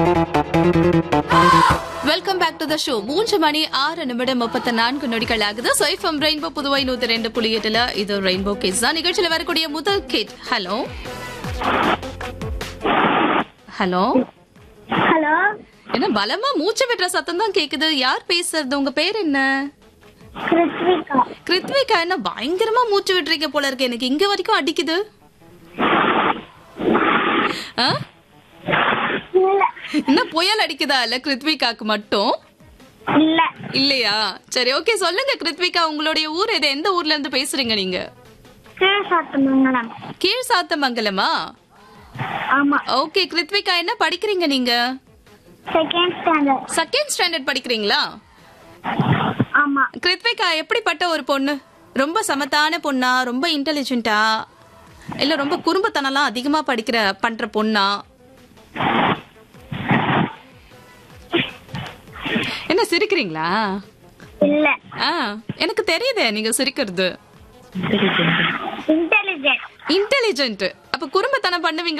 Welcome back to the show மூன்று மணி ஆறு நிமிடம் முப்பத்தி நான்கு நொடிகள் ஆகுது சைஃபம் ரெயின்போ புதுவை நூத்தி ரெண்டு புள்ளி எட்டுல இது ரெயின்போ கிட்ஸ் தான் நிகழ்ச்சியில வரக்கூடிய முதல் கிட் ஹலோ ஹலோ ஹலோ என்ன பலமா மூச்சு விடுற சத்தம் தான் கேக்குது யார் பேசுறது உங்க பேர் என்ன கிருத்விகா கிருத்விகா என்ன பயங்கரமா மூச்சு விடுறீங்க போல இருக்கு எனக்கு இங்க வரைக்கும் அடிக்குது ஆ? இல்ல என்ன புயல் அடிக்குதா இல்ல கிருத்விகாக்கு மட்டும் இல்ல இல்லையா சரி ஓகே சொல்லுங்க கிருத்விகா உங்களுடைய ஊர் எது எந்த ஊர்ல இருந்து பேசுறீங்க நீங்க கீழ் சாத்தமங்கலம் கீழ் சாத்தமங்கலமா ஆமா ஓகே கிருத்விகா என்ன படிக்கிறீங்க நீங்க செகண்ட் ஸ்டாண்டர்ட் செகண்ட் ஸ்டாண்டர்ட் படிக்கிறீங்களா ஆமா கிருத்விகா எப்படிப்பட்ட ஒரு பொண்ணு ரொம்ப சமத்தான பொண்ணா ரொம்ப இன்டெலிஜென்ட்டா இல்ல ரொம்ப குறும்புத்தனம்லாம் அதிகமா படிக்கிற பண்ற பொண்ணா என்ன சிரிக்கிறீங்களா இல்ல ஆ எனக்கு தெரியுதே நீங்க சிரிக்கிறது இன்டெலிஜென்ட் இன்டெலிஜென்ட் அப்ப குறும்புத்தனம் பண்ணுவீங்க